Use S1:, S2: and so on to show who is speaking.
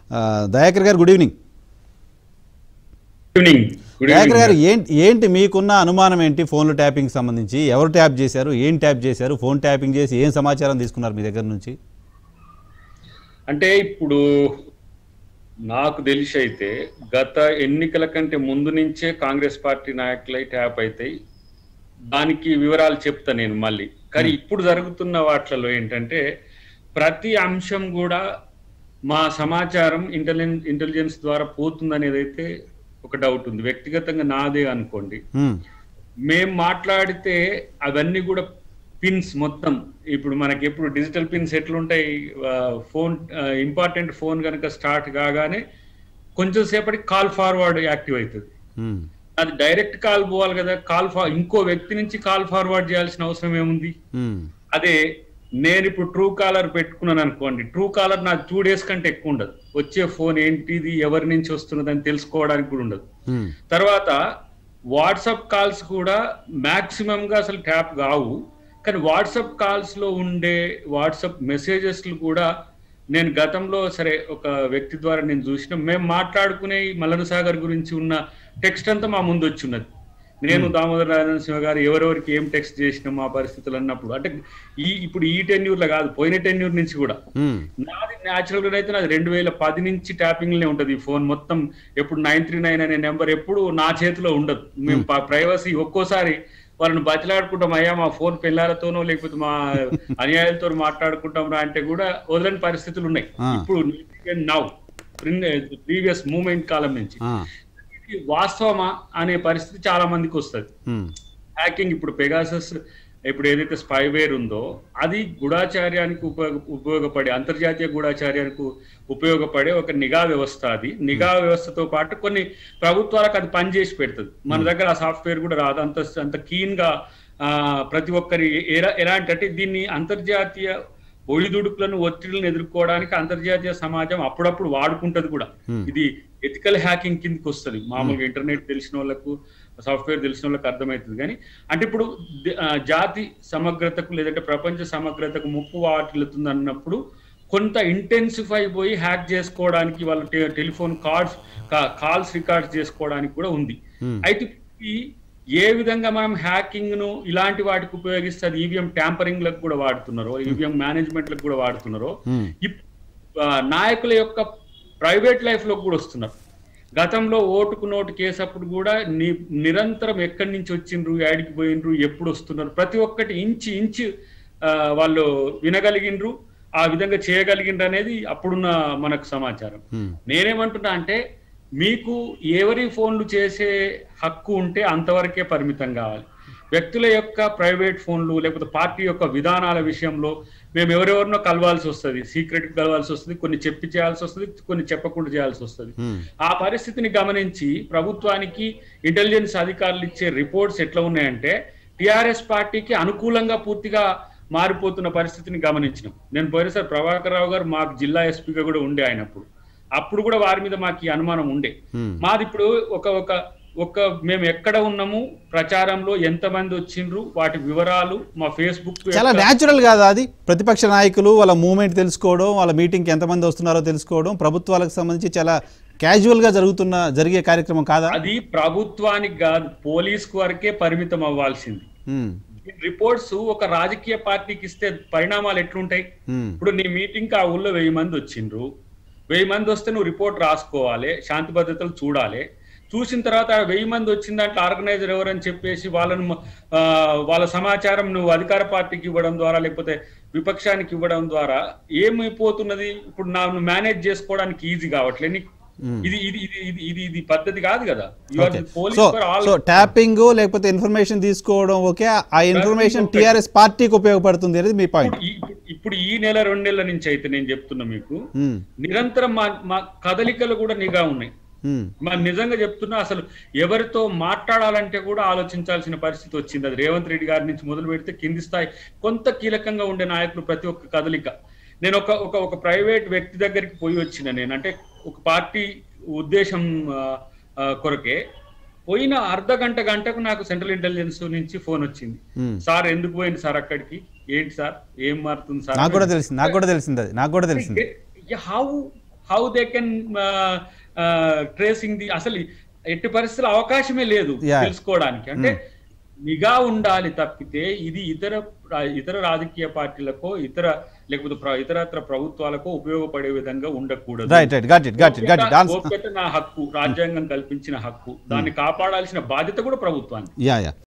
S1: ఆ, Dayakar garu good evening
S2: good evening good
S1: Dayakar garu
S2: evening
S1: ఏంటి ఏంటి మీకున్న అనుమానం ఏంటి ఫోన్లు ట్యాపింగ్ సంబంధించి ఎవరు ట్యాప్ చేశారు ఏం ట్యాప్ చేశారు ఫోన్ ట్యాపింగ్ చేసి ఏం సమాచారం తీసుకున్నారు మీ దగ్గర నుంచి
S2: అంటే ఇప్పుడు నాకు తెలిసి అయితే గత ఎన్నికల కంటే ముందు నుంచే కాంగ్రెస్ పార్టీ నాయకులై ట్యాప్ అవుతాయి దానికి వివరాలు చెప్తా నేను మళ్ళీ కానీ ఇప్పుడు జరుగుతున్న వాటిలలో ఏంటంటే ప్రతి అంశం కూడా మా సమాచారం ఇంటెలిజెన్స్ ఇంటెలిజెన్స్ ద్వారా పోతుందనేది అయితే ఒక డౌట్ ఉంది వ్యక్తిగతంగా నాదే అనుకోండి
S1: హ్మ్.
S2: మేం మాట్లాడితే అవన్నీ కూడా పిన్స్ మొత్తం ఇప్పుడు మనకి ఎప్పుడు డిజిటల్ పిన్స్ ఎట్లుంటాయి ఆ, ఫోన్ ఇంపార్టెంట్ ఫోన్ కనుక స్టార్ట్ కాగానే కొంచెం సేపటికి కాల్ ఫార్వర్డ్ యాక్టివ్ అవుతుంది
S1: హ్మ్.
S2: అది డైరెక్ట్ కాల్ పోవాలి కదా కాల్ ఫా ఇంకో వ్యక్తి నుంచి కాల్ ఫార్వర్డ్ చేయాల్సిన అవసరం ఏముంది
S1: హ్మ్.
S2: అదే నేను ఇప్పుడు ట్రూ కాలర్ పెట్టుకున్నాను అనుకోండి ట్రూ కాలర్ నాకు టూ డేస్ కంటే ఎక్కువ ఉండదు వచ్చే ఫోన్ ఏంటిది ఎవరి నుంచి వస్తున్నది అని తెలుసుకోవడానికి కూడా ఉండదు
S1: హ్మ్.
S2: తర్వాత వాట్సాప్ కాల్స్ కూడా మాక్సిమం గా అసలు ట్యాప్ కావు కానీ వాట్సాప్ కాల్స్ లో ఉండే వాట్సాప్ మెసేజెస్ కూడా నేను గతంలో సరే ఒక వ్యక్తి ద్వారా నేను చూసిన మేము మాట్లాడుకునే ఈ మల్లన సాగర్ గురించి ఉన్న టెక్స్ట్ అంతా మా ముందు వచ్చి ఉన్నది నేను దామోదర నారాయణ సింహ గారు ఎవరెవరికి ఏం టెక్స్ట్ చేసినాం మా పరిస్థితులు అన్నప్పుడు అంటే ఈ ఇప్పుడు ఈ టెన్యూర్ లో కాదు పోయిన టెన్యూర్ నుంచి కూడా
S1: హ్మ్.
S2: నాది న్యాచురల్ గా అయితే నాది రెండు వేల పది నుంచి ట్యాపింగ్ లే ఉంటది ఈ ఫోన్ మొత్తం ఎప్పుడు నైన్ త్రీ నైన్ అనే నెంబర్ ఎప్పుడు నా చేతిలో ఉండదు మేము ప్రైవసీ ఒక్కోసారి వాళ్ళని బతిలాడుకుంటాం అయ్యా మా ఫోన్ పిల్లలతోనో లేకపోతే మా అనుయాయులతో మాట్లాడుకుంటాం రా అంటే కూడా వదలని పరిస్థితులు ఉన్నాయి
S1: ఆ.
S2: ఇప్పుడు నౌ ప్రీవియస్ మూమెంట్ కాలం నుంచి
S1: ఆ.
S2: ఇది వాస్తవమా అనే పరిస్థితి చాలా మందికి వస్తుంది
S1: హ్మ్.
S2: హ్యాకింగ్ ఇప్పుడు పెగాసస్ ఇప్పుడు ఏదైతే స్పైవేర్ ఉందో అది గూఢాచార్యానికి ఉపయోగ ఉపయోగపడే అంతర్జాతీయ గూఢాచార్యానికి ఉపయోగపడే ఒక నిఘా వ్యవస్థ అది నిఘా వ్యవస్థతో పాటు కొన్ని ప్రభుత్వాలకు అది పనిచేసి పెడుతుంది మన దగ్గర ఆ సాఫ్ట్వేర్ కూడా రాదు అంత అంత కీన్ గా ఆ, ప్రతి ఒక్కరి ఎలా ఎలాంటి అంటే దీన్ని అంతర్జాతీయ ఒడిదుడుకులను ఒత్తిడిలను ఎదుర్కోవడానికి అంతర్జాతీయ సమాజం అప్పుడప్పుడు వాడుకుంటది కూడా
S1: Hmm.
S2: ఇది ఎథికల్ హ్యాకింగ్ కిందకి వస్తుంది మామూలుగా ఇంటర్నెట్ తెలిసిన వాళ్ళకు సాఫ్ట్వేర్ తెలిసిన వాళ్ళకి అర్థమవుతుంది కానీ అంటే ఇప్పుడు ది- ఆ, జాతి సమగ్రతకు లేదంటే ప్రపంచ సమగ్రతకు ముప్పు వాటిల్లుతుంది అన్నప్పుడు కొంత ఇంటెన్సిఫై పోయి హ్యాక్ చేసుకోవడానికి వాళ్ళ టె- టెలిఫోన్ కార్డ్స్ కాల్స్ రికార్డ్స్ చేసుకోవడానికి కూడా ఉంది
S1: Hmm.
S2: అయితే ఈ ఏ విధంగా మనం హ్యాకింగ్ ను ఇలాంటి వాటికి ఉపయోగిస్తే అది ఈవీఎం ట్యాంపరింగ్ లకు కూడా వాడుతున్నారో ఈవీఎం మేనేజ్మెంట్ లకు కూడా వాడుతున్నారో
S1: హ్మ్.
S2: ఇప్- ఆ, నాయకుల యొక్క ప్రైవేట్ లైఫ్ లో కూడా వస్తున్నారు గతంలో ఓటుకు నోటు కేసు అప్పుడు కూడా ని- నిరంతరం ఎక్కడి నుంచి వచ్చిండ్రు యాడికి పోయినరు ఎప్పుడు వస్తున్నారు ప్రతి ఒక్కటి ఇంచి ఇంచు ఆ, వాళ్ళు వినగలిగిండ్రు ఆ విధంగా చేయగలిగిండ్రు అనేది అప్పుడున్న మనకు సమాచారం
S1: హ్మ్.
S2: నేనేమంటున్నా అంటే మీకు ఎవరి ఫోన్లు చేసే హక్కు ఉంటే అంతవరకే పరిమితం కావాలి వ్యక్తుల యొక్క ప్రైవేట్ ఫోన్లు లేకపోతే పార్టీ యొక్క విధానాల విషయంలో మేము ఎవరెవరినో కలవాల్సి వస్తుంది సీక్రెట్ కలవాల్సి వస్తుంది కొన్ని చెప్పి చేయాల్సి వస్తుంది కొన్ని చెప్పకుండా చేయాల్సి వస్తుంది
S1: హ్మ్.
S2: ఆ పరిస్థితిని గమనించి ప్రభుత్వానికి ఇంటెలిజెన్స్ అధికారులు ఇచ్చే రిపోర్ట్స్ ఎట్లా ఉన్నాయంటే టిఆర్ఎస్ పార్టీకి అనుకూలంగా పూర్తిగా మారిపోతున్న పరిస్థితిని గమనించినాం నేను పోయినసారి ప్రభాకర్ రావు గారు మాకు జిల్లా ఎస్పీగా కూడా ఉండే ఆయన అప్పుడు అప్పుడు కూడా వారి మీద మాకు ఈ అనుమానం ఉండే
S1: హ్మ్.
S2: మాది ఇప్పుడు ఒక ఒక ఒక మేము ఎక్కడ ఉన్నాము ప్రచారంలో ఎంతమంది వచ్చిండ్రు వాటి వివరాలు మా ఫేస్బుక్
S1: చాలా న్యాచురల్ కాదా అది ప్రతిపక్ష నాయకులు వాళ్ళ మూమెంట్ తెలుసుకోవడం వాళ్ళ మీటింగ్కి ఎంతమంది వస్తున్నారో తెలుసుకోవడం ప్రభుత్వాలకు సంబంధించి చాలా క్యాజువల్గా జరుగుతున్న జరిగే కార్యక్రమం కాదా
S2: అది ప్రభుత్వానికి కాదు పోలీస్ వరకే పరిమితం అవ్వాల్సింది
S1: హ్మ్.
S2: రిపోర్ట్స్ ఒక రాజకీయ పార్టీకి ఇస్తే పరిణామాలు ఎట్లుంటాయి
S1: హ్మ్.
S2: ఇప్పుడు నీ మీటింగ్ ఆ ఊళ్ళో వెయ్యి మంది వచ్చిండ్రు వెయ్యి మంది వస్తే నువ్వు రిపోర్ట్ రాసుకోవాలి శాంతి భద్రతలు చూడాలి చూసిన తర్వాత ఆ వెయ్యి మంది వచ్చిన దాంట్లో ఆర్గనైజర్ ఎవరని చెప్పేసి వాళ్ళను ఆ, వాళ్ళ సమాచారం నువ్వు అధికార పార్టీకి ఇవ్వడం ద్వారా లేకపోతే విపక్షానికి ఇవ్వడం ద్వారా ఏమైపోతున్నది ఇప్పుడు నా మేనేజ్ చేసుకోవడానికి ఈజీ కావట్లే నీకు
S1: Hmm.
S2: ఇది ఇది ఇది ఇది ఇది ఇది పద్ధతి కాదు కదా you are
S1: okay
S2: police
S1: so
S2: for all
S1: so tapping లేకపోతే ఇన్ఫర్మేషన్ తీసుకోవడం ఓకే ఆ ఇన్ఫర్మేషన్
S2: ఒకటి.
S1: టిఆర్ఎస్ పార్టీకి ఉపయోగపడుతుంది అనేది మీ పాయింట్
S2: ఇప్పుడు ఈ- ఇప్పుడు ఈ నెల రెండు నెలల నుంచి అయితే నేను చెప్తున్నా మీకు
S1: హ్మ్.
S2: నిరంతరం మా మా కదలికలు కూడా నిఘా ఉన్నాయి
S1: హ్మ్.
S2: మా నిజంగా చెప్తున్నా అసలు ఎవరితో మాట్లాడాలంటే కూడా ఆలోచించాల్సిన పరిస్థితి వచ్చింది అది రేవంత్ రెడ్డి గారి నుంచి మొదలు పెడితే కింది స్థాయి కొంత కీలకంగా ఉండే నాయకులు ప్రతి ఒక్క కదలిక నేను ఒక ఒక ఒక ప్రైవేట్ వ్యక్తి దగ్గరికి పోయి వచ్చిన నేను అంటే ఒక పార్టీ ఉద్దేశం ఆ, ఆ, కొరకే పోయిన అర్ధ గంట గంటకు నాకు సెంట్రల్ ఇంటెలిజెన్స్ నుంచి ఫోన్ వచ్చింది
S1: హ్మ్.
S2: సార్ ఎందుకు పోయింది సార్ అక్కడికి ఏంటి సార్ ఏం మారుతుంది సార్
S1: నాకు కూడా తెలిసింది నాకు కూడా తెలిసింది అది నాకు కూడా తెలిసింది
S2: how how they can tracing the అసలు ఎట్టి పరిస్థితుల అవకాశమే లేదు
S1: Yeah.
S2: తెలుసుకోవడానికి అంటే నిఘా ఉండాలి తప్పితే ఇది ఇతర రా- ఇతర రాజకీయ పార్టీలకో ఇతర లేకపోతే ప్ర- ఇతరత్ర ప్రభుత్వాలకో ఉపయోగపడే విధంగా ఉండకూడదు
S1: right right got it got it got it
S2: గోప్యత- గోప్యత నా హక్కు రాజ్యాంగం కల్పించిన హక్కు దాన్ని కాపాడాల్సిన బాధ్యత కూడా ప్రభుత్వానికి
S1: యా యా